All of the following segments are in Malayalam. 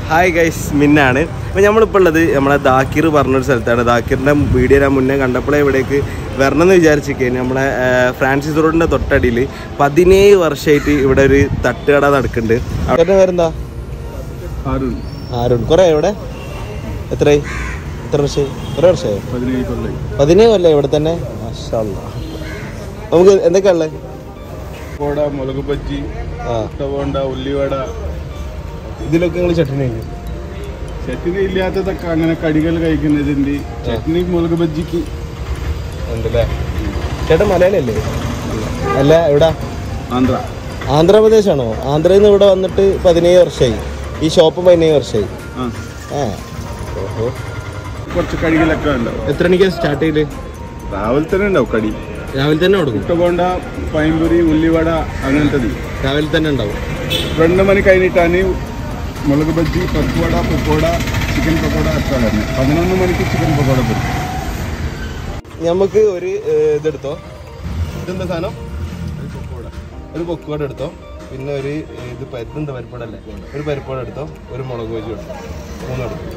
ഹായ് ഗൈസ് മിന്നാണ് അപ്പോൾ നമ്മളിപ്പോൾ ഉള്ളത് നമ്മളെ ദാക്കിർ പറഞ്ഞൊരു സ്ഥലത്താണ് ദാക്കിറിൻ്റെ വീഡിയോ ഞാൻ മുന്നേ കണ്ടപ്പോഴേ ഇവിടേക്ക് വരണം എന്ന് വിചാരിച്ചിരിക്കുകയാണ് നമ്മളെ ആ, ഫ്രാൻസിസ് റോഡിൻ്റെ തൊട്ടടിയിൽ പതിനേഴ് വർഷമായിട്ട് ഇവിടെ ഒരു തട്ടുകട നടക്കുന്നുണ്ട് അവിടെ പേരെന്താ അരുൺ ആരുൺ കുറേ ഇവിടെ എത്രയായി എത്ര വർഷമായി കുറേ വർഷമായി പതിനേഴ് കൊല്ലം പതിനേഴ് കൊല്ലം ഇവിടെ തന്നെ മാഷാ അല്ലാ. നമുക്ക് എന്തൊക്കെയാ ഉള്ളത് കോട മുളക് ബജ്ജി ആ മുട്ട ബോണ്ട ഉള്ളിവട ഇതിലൊക്കെ നിങ്ങൾ ചട്നി കഴിക്കും ചട്നി ഇല്ലാത്തതൊക്കെ അങ്ങനെ കടികൾ കഴിക്കുന്നതിന്റെ ചട്നി മുളക് ബജ്ജിക്ക് ഉണ്ടല്ലേ ചേട്ടൻ മലയാളിയല്ലേ അല്ല എവിടാ ആന്ധ്ര ആന്ധ്രാപ്രദേശാണോ ആന്ധ്രയിൽ നിന്ന് ഇവിടെ വന്നിട്ട് പതിനേഴ് വർഷമായി ഈ ഷോപ്പ് പതിനേഴ് വർഷമായി ആ ആ ഓഹോ കുറച്ച് കടികളൊക്കെ ഉണ്ടാവും എത്ര മണിക്കാണ് സ്റ്റാർട്ട് ചെയ്ത് രാവിലെ തന്നെ ഉണ്ടാവും കടി രാവിലെ തന്നെ കൊടുക്കും മുട്ട ബോണ്ട പയമ്പുരി ഉള്ളിവട അങ്ങനത്തത് രാവിലെ തന്നെ ഉണ്ടാവും രണ്ട് മണി കഴിഞ്ഞിട്ടാണ് മുളക് ബജ്ജി പക്കുവട പക്കോട ചിക്കൻ പക്കോട ഒക്കെ വരുന്നത് പതിനൊന്ന് മണിക്ക് ചിക്കൻ പക്കോട വരും നമുക്ക് ഒരു ഏഹ്, ഇതെടുത്തോ ഇതെന്താ സാധനം ഒരു പൊക്കോട് എടുത്തോ പിന്നെ ഒരു ഏഹ്, ഇത് പ- ഇതെന്താ പരിപ്പോടല്ലേ ഒരു പരിപ്പോട് എടുത്തോ ഒരു മുളക് വെച്ച് എടുത്തോ മൂന്ന് എടുത്തോ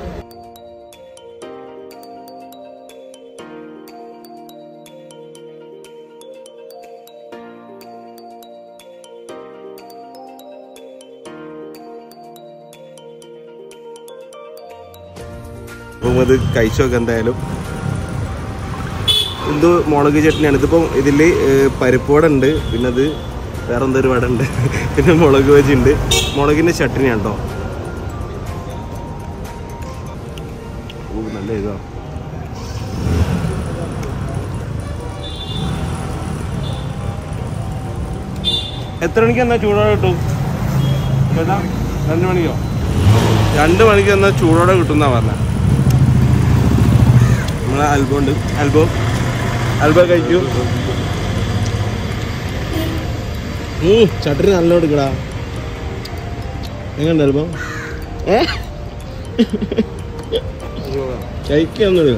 അപ്പം അത് കഴിച്ചു നോക്കാം എന്തായാലും എന്തോ മുളക് ചട്നിയാണ് ഇതിപ്പം ഇതിൽ പരിപ്പോട ഉണ്ട് പിന്നെ അത് വേറെ എന്തോ ഒരു വട ഉണ്ട് പിന്നെ മുളക് വെജ് ഉണ്ട് മുളകിൻ്റെ ചട്നിയാണ് കേട്ടോ ഓ നല്ല ഇതാ എത്ര മണിക്ക് എന്നാ ചൂടോടെ കിട്ടും ചേട്ടാ രണ്ട് മണിക്കോ രണ്ട് മണിക്ക് എന്നാ ചൂടോടെ കിട്ടും എന്നാ പറഞ്ഞത് നമ്മളെ അൽബോ ഉണ്ട് അൽബോ അൽബോ കഴിക്കൂ ചട്ടരി നല്ല എടുക്കടാ എങ്ങനെയുണ്ട് അൽബോ ഏ കഴിക്കൊന്നും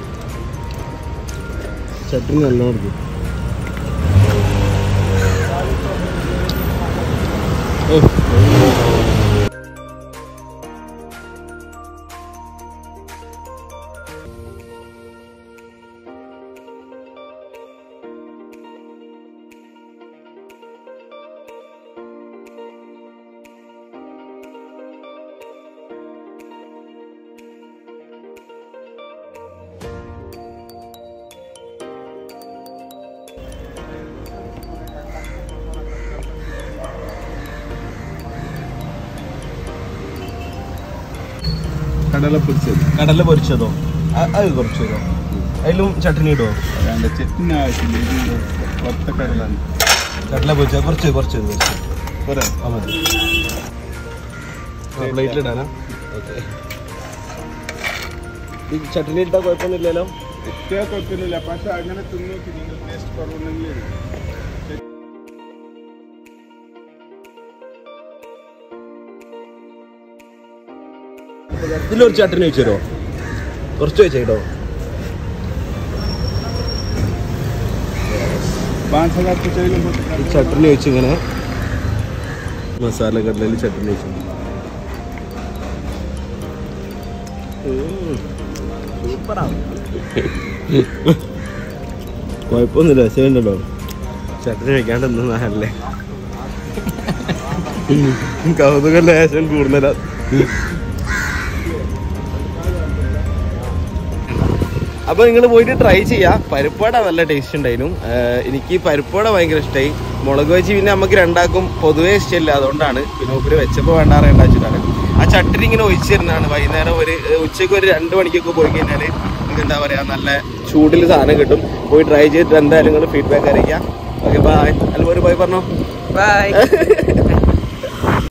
ചട്ടരി നല്ല എടുക്കും ഓ കടല പൊരിച്ചത് കടല പൊരിച്ചതോ അ- അത് കുറച്ച് തരോ അതിലും ചട്നി ഇടുമോ വേണ്ട ചട്നി ആവശ്യമില്ല ഇത് ഒറ്റ കടലാണ് കടല പൊരിച്ച കുറച്ച് കുറച്ച് കുറച്ച് പോരാ ആ മതി പ്ലേറ്റിലിടാനാ ഓക്കെ ഈ ചട്നി ഇട്ടാൽ കുഴപ്പമൊന്നുമില്ലല്ലോ എത്തിയാൽ കുഴപ്പമില്ല പക്ഷെ അങ്ങനെ തിന്നു നോക്കി നിങ്ങൾ ടേസ്റ്റ് കുറവുണ്ടെങ്കിൽ ഇതിലൊരു ചട്നി വെച്ച് തരുമോ കുറച്ച് വെച്ചേട്ടോ पाँच हजार तो चाहिए ഈ ചട്നി വെച്ച് ഇങ്ങനെ മസാല കടലയിൽ ചട്നി വെച്ചു കുഴപ്പമൊന്നുമില്ല രസമുണ്ടല്ലോ ചട്നി വെക്കാണ്ട് നല്ലേ കൗതുക ലേശം കൂടുതലാ അപ്പോൾ നിങ്ങൾ പോയിട്ട് ട്രൈ ചെയ്യുക പരിപ്പുവട നല്ല ടേസ്റ്റ് ഉണ്ടായിരുന്നു ആഹ് എനിക്ക് ഈ പരിപ്പുവട ഭയങ്കര ഇഷ്ടമായി മുളക് വെച്ച് പിന്നെ നമുക്ക് രണ്ടാക്കും പൊതുവേ ഇഷ്ടമില്ല അതുകൊണ്ടാണ് പിന്നെ ഉപരി വെച്ചപ്പോൾ വേണ്ട അറിയേണ്ട വെച്ചിട്ടാണ് ആ ചട്ടിനി ഇങ്ങനെ ഒഴിച്ചു തരുന്നതാണ് വൈകുന്നേരം ഒരു ഏഹ് ഉച്ചയ്ക്ക് ഒരു രണ്ട് മണിക്കൊക്കെ പോയി കഴിഞ്ഞാൽ നിങ്ങൾക്ക് എന്താ പറയുക നല്ല ചൂടിൽ സാധനം കിട്ടും പോയി ട്രൈ ചെയ്തിട്ട് എന്തായാലും നിങ്ങൾ ഫീഡ്ബാക്ക് അറിയിക്കാം ഓക്കെ ബൈ അല്ല ഒരു ബൈ പറഞ്ഞോ Bye.